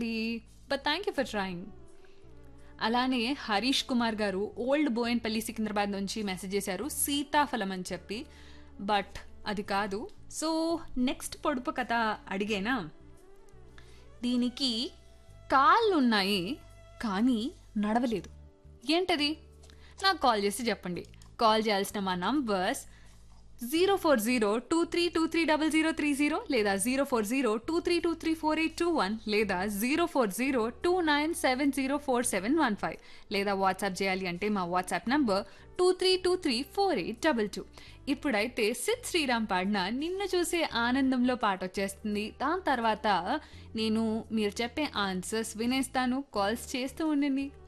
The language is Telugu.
రాదండి but thank you for trying అలానే హరీష్ కుమార్ గారు ఓల్డ్ బోయన్పల్లి సికింద్రాబాద్ నుంచి మెసేజ్ చేశారు సీతాఫలం అని చెప్పి బట్ అది కాదు సో నెక్స్ట్ పొడుపు కథ అడిగేనా దీనికి కాళ్ళు ఉన్నాయి కానీ నడవలేదు ఏంటది నాకు కాల్ చేసి చెప్పండి కాల్ చేయాల్సిన మా numbers zero four zero two three two three double zero three zero లేదా zero four zero two three two three four eight two one లేదా zero four zero two nine seven zero four seven one five లేదా వాట్సాప్ చేయాలి అంటే మా WhatsApp number two three two three four eight double two ఇప్పుడైతే సిద్ శ్రీరామ్ పాడిన నిన్ను చూసే ఆనందంలో పాట వచ్చేస్తుంది దాని తర్వాత నేను మీరు చెప్పే ఆన్సర్స్ వినేస్తాను కాల్స్ చేస్తూ ఉండండి